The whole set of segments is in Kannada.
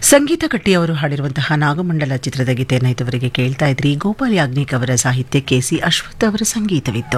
ಸಂಗೀತ ಕಟ್ಟಿಯವರು ಹಾಡಿರುವಂತಹ ನಾಗಮಂಡಲ ಚಿತ್ರದ ಗೀತೆಯನ್ನು ಇದುವರೆಗೆ ಕೇಳ್ತಾ ಇದ್ರಿ ಗೋಪಾಲ್ ಯಾಜ್ಞಿಕ್ ಅವರ ಸಾಹಿತ್ಯಕ್ಕೆ ಸಿ ಅಶ್ವಥ್ ಅವರ ಸಂಗೀತವಿತ್ತು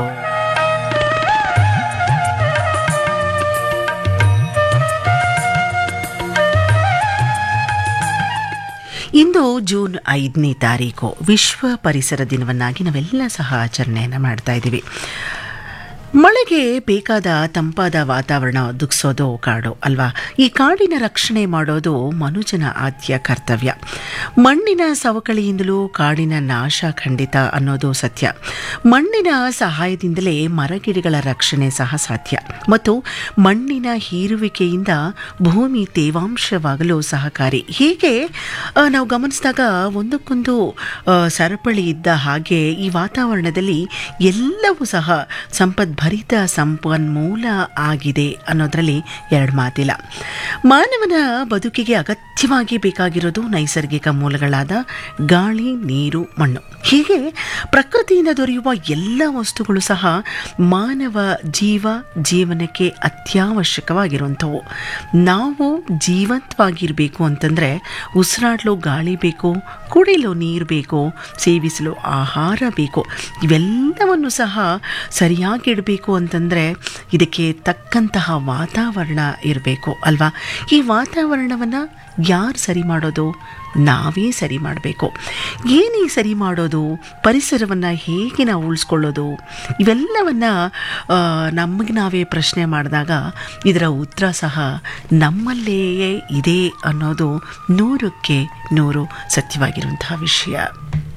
ಇಂದು ಜೂನ್ ಐದನೇ ತಾರೀಕು ವಿಶ್ವ ಪರಿಸರ ದಿನವನ್ನಾಗಿ ನಾವೆಲ್ಲ ಸಹ ಆಚರಣೆಯನ್ನು ಮಾಡ್ತಾ ಇದ್ದೀವಿ ಮಳೆಗೆ ಬೇಕಾದ ತಂಪಾದ ವಾತಾವರಣ ಒದಗಿಸೋದು ಕಾಡು ಅಲ್ವಾ ಈ ಕಾಡಿನ ರಕ್ಷಣೆ ಮಾಡೋದು ಮನುಜನ ಆದ್ಯ ಕರ್ತವ್ಯ ಮಣ್ಣಿನ ಸವಕಳಿಯಿಂದಲೂ ಕಾಡಿನ ನಾಶ ಖಂಡಿತ ಅನ್ನೋದು ಸತ್ಯ ಮಣ್ಣಿನ ಸಹಾಯದಿಂದಲೇ ಮರಗಿಡಗಳ ರಕ್ಷಣೆ ಸಹ ಸಾಧ್ಯ ಮತ್ತು ಮಣ್ಣಿನ ಹೀರುವಿಕೆಯಿಂದ ಭೂಮಿ ತೇವಾಂಶವಾಗಲು ಸಹಕಾರಿ ಹೀಗೆ ಆ, ನಾವು ಗಮನಿಸಿದಾಗ ಒಂದಕ್ಕೊಂದು ಆ, ಸರಪಳಿ ಇದ್ದ ಹಾಗೆ ಈ ವಾತಾವರಣದಲ್ಲಿ ಎಲ್ಲವೂ ಸಹ ಸಂಪದ್ಭರಿತ ಸಂಪನ್ಮೂಲ ಆಗಿದೆ ಅನ್ನೋದರಲ್ಲಿ ಎರಡು ಮಾತಿಲ್ಲ ಮಾನವನ ಬದುಕಿಗೆ ಅಗತ್ಯವಾಗಿ ಬೇಕಾಗಿರೋದು ನೈಸರ್ಗಿಕ ಮೂಲಗಳಾದ ಗಾಳಿ ನೀರು ಮಣ್ಣು ಹೀಗೆ ಪ್ರಕೃತಿಯಿಂದ ದೊರೆಯುವ ಎಲ್ಲ ವಸ್ತುಗಳು ಸಹ ಮಾನವ ಜೀವ ಜೀವನಕ್ಕೆ ಅತ್ಯವಶ್ಯಕವಾಗಿರುವಂಥವು ನಾವು ಜೀವಂತವಾಗಿರಬೇಕು ಅಂತಂದರೆ ಉಸಿರಾಡಲು ಗಾಳಿ ಬೇಕು ಕುಡಿಯಲು ನೀರು ಬೇಕು ಸೇವಿಸಲು ಆಹಾರ ಬೇಕು ಇವೆಲ್ಲವನ್ನು ಸಹ ಸರಿಯಾಗಿಡಬೇಕು ಅಂತಂದರೆ ಇದಕ್ಕೆ ತಕ್ಕಂತಹ ವಾತಾವರಣ ಇರಬೇಕು ಅಲ್ವಾ ಈ ವಾತಾವರಣವನ್ನು ಯಾರು ಸರಿ ಮಾಡೋದು ನಾವೇ ಸರಿ ಮಾಡಬೇಕು ಏನೇ ಸರಿ ಮಾಡೋದು ಪರಿಸರವನ್ನು ಹೇಗೆ ನಾವು ಉಳಿಸ್ಕೊಳ್ಳೋದು ಇವೆಲ್ಲವನ್ನು ನಮಗೆ ನಾವೇ ಪ್ರಶ್ನೆ ಮಾಡಿದಾಗ ಇದರ ಉತ್ತರ ಸಹ ನಮ್ಮಲ್ಲೇ ಇದೆ ಅನ್ನೋದು ನೂರಕ್ಕೆ ನೂರು ಸತ್ಯವಾಗಿರುವಂತಹ ವಿಷಯ